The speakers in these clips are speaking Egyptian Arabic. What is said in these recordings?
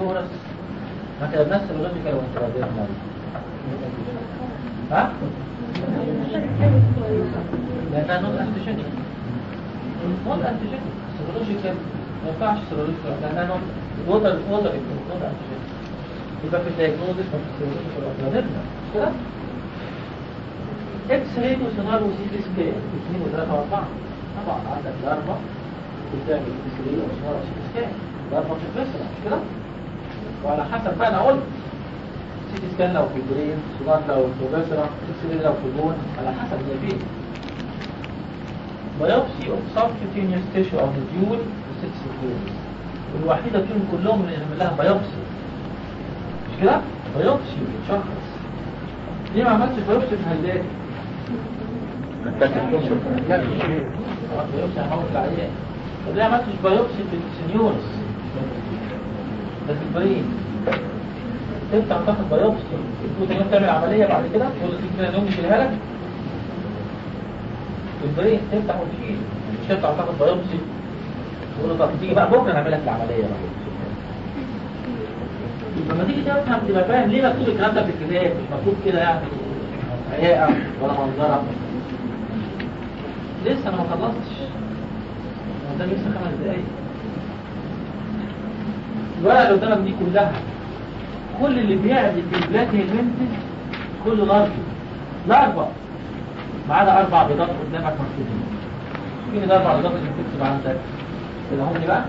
سينيورس ما كتبناش سيرولوجيكال وانتراديرمال ها؟ لأنها نون أنتيجينيك نون أنتيجينيك سيرولوجيكال ما ينفعش سيرولوجيكال لأنها نون ووتر ووتر نون أنتيجينيك يبقى في الدايجنوزس ما في السيرولوجيكال وانتراديرمال كده؟ اكس راي وسونار وسي تي سكان اثنين وثلاثة وأربعة طبعا عندك ضربة بتعمل اكس راي وسونار وسي تي سكان ضربة في الفسرة مش كده؟ وعلى حسب بقى انا قلت سي تي سكان لو في البرين سونار لو في الفسرة اكس راي لو في البون على حسب هي فين biopsy of subcutaneous tissue of the dual six sequence الوحيدة فيهم كلهم اللي نعمل لها biopsy مش كده؟ biopsy بتشخص ليه ما عملتش biopsي في هلات؟ بايوبسي هنموت العيان طب ليه ما عملتش بايوبسي في السنيورس ده في البرين تفتح تاخد بايوبسي تقول يوم تعمل عمليه بعد كده تقول لك كده يوم يشيلها لك في البرين تفتح وتشيل مش تفتح تاخد بايوبسي تقول له طب تيجي بقى بكره نعمل لك العمليه بقى لما تيجي تفهم تبقى فاهم ليه مكتوب الكلام ده في الكتاب مش مكتوب كده يعني عياقه ولا منظره لسه انا ما خلصتش ده لسه خمس دقايق الورقه اللي قدامك دي كلها كل اللي بيعدل في البلاتي المنتج كله لارجو لاربا ما عدا اربع بيضات قدامك مكتوبين مين الاربع بيضات اللي بتكتب عندك اللي هم بقى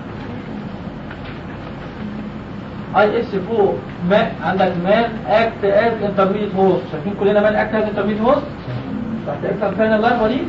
اي اس فوق ما عندك مان اكت از انترميديت هوست شايفين كلنا مان اكت از انترميديت هوست تحت اكتر فين اللارفا دي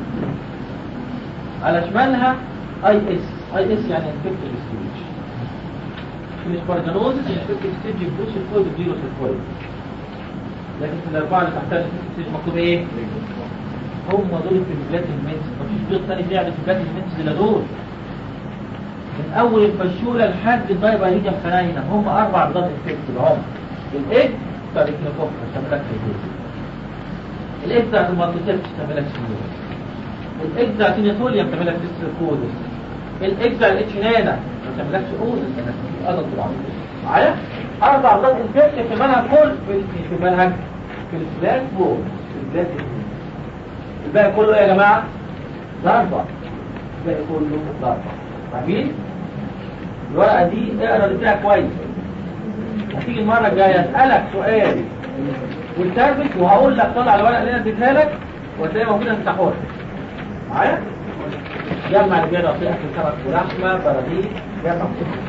على شمالها اي اس اي اس يعني انفكتيف ستيج في الاسبرجانوزس الانفكتيف ستيج بلوس الفويد وفيروس الفويد لكن في الاربعه اللي تحتها الانفكتيف ستيج مكتوب ايه؟ هم دول في البلاد المنتس مفيش بيض ثاني بيعمل في البلاد المنتس الا دول من اول الفشوله لحد الضايبه هيجي الخناينه هم اربع بيضات انفكتيف هم الايج بتاع الكنوكوك تعمل لك فيروس الايج بتاع المالتيسيبس تعمل لك سيروس الاجزا تينيتوليا ما بتعملك ديستر كودس الاجزا الاتشنانا ما بتعملكش اوزس انا في ادلت العمر معايا اربع بلاد انفكشن في منهج كل في في منهج في البلاك بول في البلاك الباقي كله ايه يا جماعه ضربه الباقي كله ضربه فاهمين الورقه دي اقرا اللي فيها كويس هتيجي المره الجايه اسالك سؤال والتربك وهقول لك طلع الورقه اللي انا اديتها لك وهتلاقيها موجوده انت حر معايا جمع الجدع في اكل سمك ولحمه براغيث جمع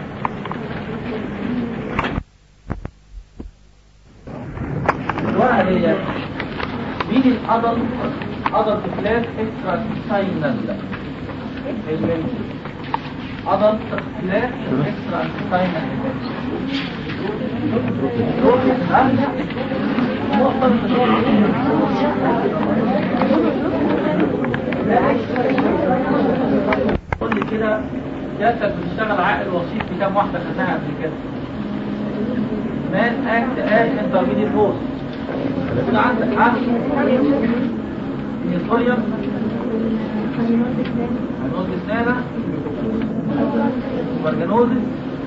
الورقه دي مين الادلت ادلت كلاس اكسترا ساينال المنتج ادلت كلاس اكسترا ساينال قول لي كده جالسك بتشتغل عائل وسيط في كام واحدة خدناها قبل كده مان اكت از انترميديت بوست يكون عندك عقل نيوتريوم هنوز اسنانة برجانوزس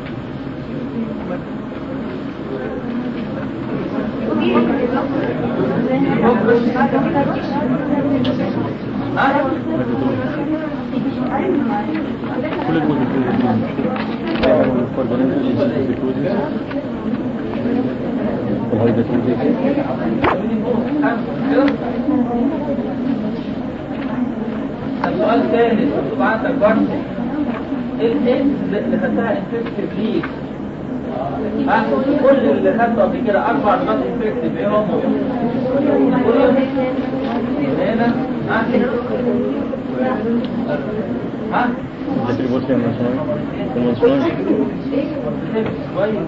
كل الجزء السؤال الثالث مكتوب عندك برضه ايه الانس اللي خدتها انفكتيف ليك ها كل اللي خدته قبل كده اربع لغات انفكتيف ايه هم هنا ها ها التي بص المنشور المنشور كويس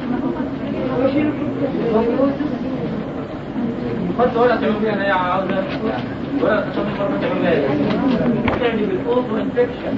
خد ولا تعمل فيها انا يا عاوزه ولا تشوف مرة تعمل ايه تعمل بالاوتو انفكشن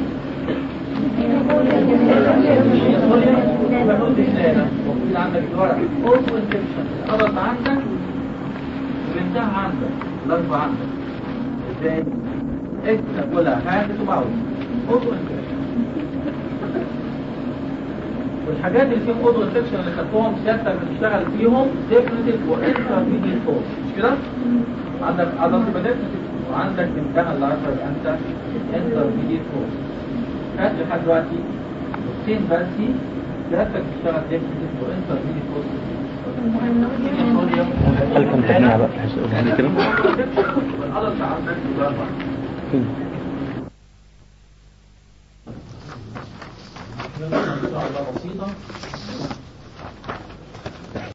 موجود عندك الورق اوتو انفكشن القرص عندك والانتهى عندك الضرب عندك ازاي اكتب ولا هاند تو ماوس اوتو انفكشن والحاجات اللي فيهم اوتو انفكشن اللي خدتهم سيادتك بتشتغل فيهم ديفنتيف وانترميديت كورس مش كده؟ عندك ادلت ديفنتيف وعندك امتحان العشر انت انترميديت كورس هات لحد دلوقتي فين بس سيادتك بتشتغل ديفنتيف وانترميديت كورس هل كان تجميع بقى بحيث يعني كده الادلت عندك فين